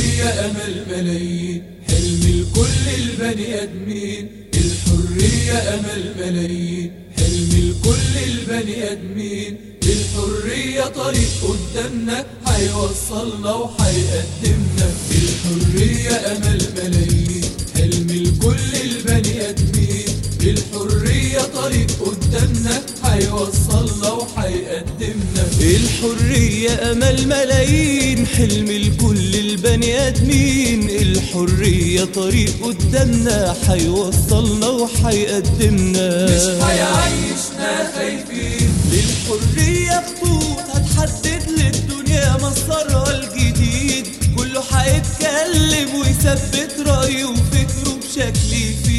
الحرية أمل ملايين حلم الكل البني أدمين الحرية أمل ملايين حلم الكل البني أدمين الحرية طريق قدامنا حيوصلنا وحيقدمنا الحرية أمل ملايين حلم الكل البني أدمين الحرية طريق قدامنا حيوصلنا وحيقدمنا الحرية أمل ملايين حلم الكل البني آدمين الحرية طريق قدامنا حيوصلنا وحيقدمنا مش حيعيشنا خايفين للحرية خطوط هتحدد للدنيا مصدرها الجديد كله هيتكلم ويثبت رأيه وفكره بشكل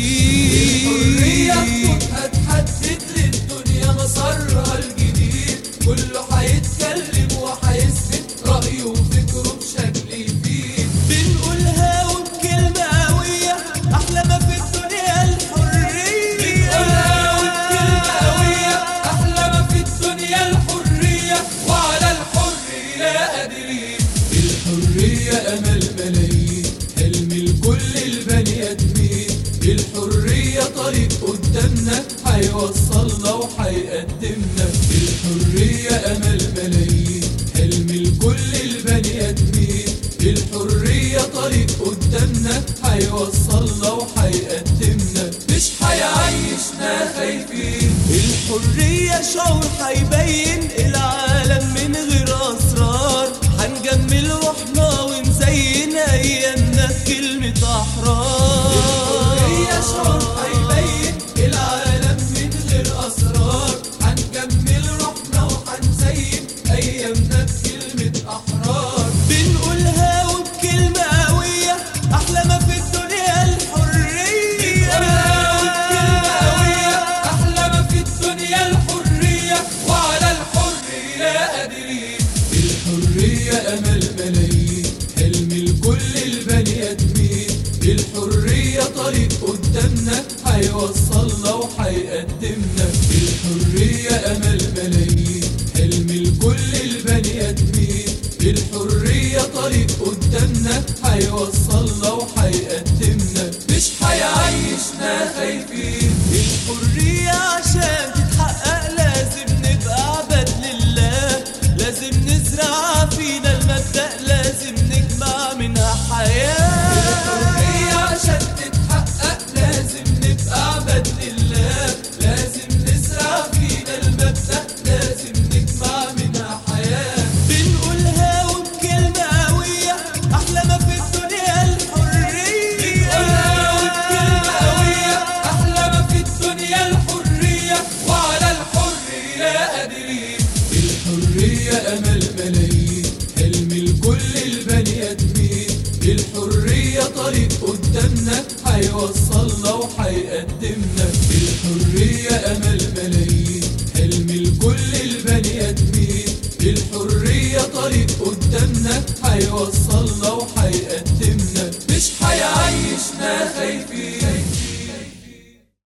الحرية يفيد خطوط هتحدد للدنيا مسارها الجديد كله هيتكلم وهيثبت رأيه وفكره بشكل يفيد بنقولها وبكلمة قوية أحلى ما في الدنيا الحرية بنقولها وبكلمة قوية أحلى ما في الدنيا الحرية وعلى الحرية قادرين الحرية أمل ملايين حلم الكل البني آدمين الحرية طريق قدامنا حيوصلنا وحيقدمنا الحرية أمل ملايين حلم الكل البني آدمين الحرية طريق قدامنا حيوصلنا وحيقدمنا مش حيعيشنا خايفين الحرية شعور هيبين العالم من غير أسرار هنجمل روحنا ونزين أيامنا بكلمة أحرار الحرية شعور هيبين العالم من غير أسرار هنكمل روحنا وهنزين أيامنا بكلمة أحرار بنقولها وبكلمة قوية أحلى ما في الدنيا الحرية بنقولها وبكلمة قوية أحلى ما في الدنيا الحرية وعلى الحرية قادرين الحرية أمل ملايين حلم الكل البني آدمين الحرية طريق قدامنا حيوصلنا وحيقدمنا الحرية أمل ملايين حلم الكل البني آدمين الحرية طريق قدامنا حيوصلنا وحيقدمنا مش حيعيشنا خايفين الحرية عشان تتحقق لازم نبقى عبد لله لازم نزرع فينا المبدأ لازم نجمع منها حياة الحرية عشان تتحقق لازم نبقى عبد لله لازم نزرع فينا المبدأ لازم نجمع منها حياة بنقولها وبكلمة قوية أحلى ما في الدنيا الحرية بنقولها وبكلمة قوية أحلى ما في الدنيا الحرية وعلى الحرية قادرين الحرية أمل ملايين حلم الكل البني آدمين الحرية طريق قدامنا حيوصلنا وحيقدمنا الحرية أمل ملايين حلم الكل البني آدمين الحرية طريق قدامنا حيوصلنا وحيقدمنا مش حيعيشنا خايفين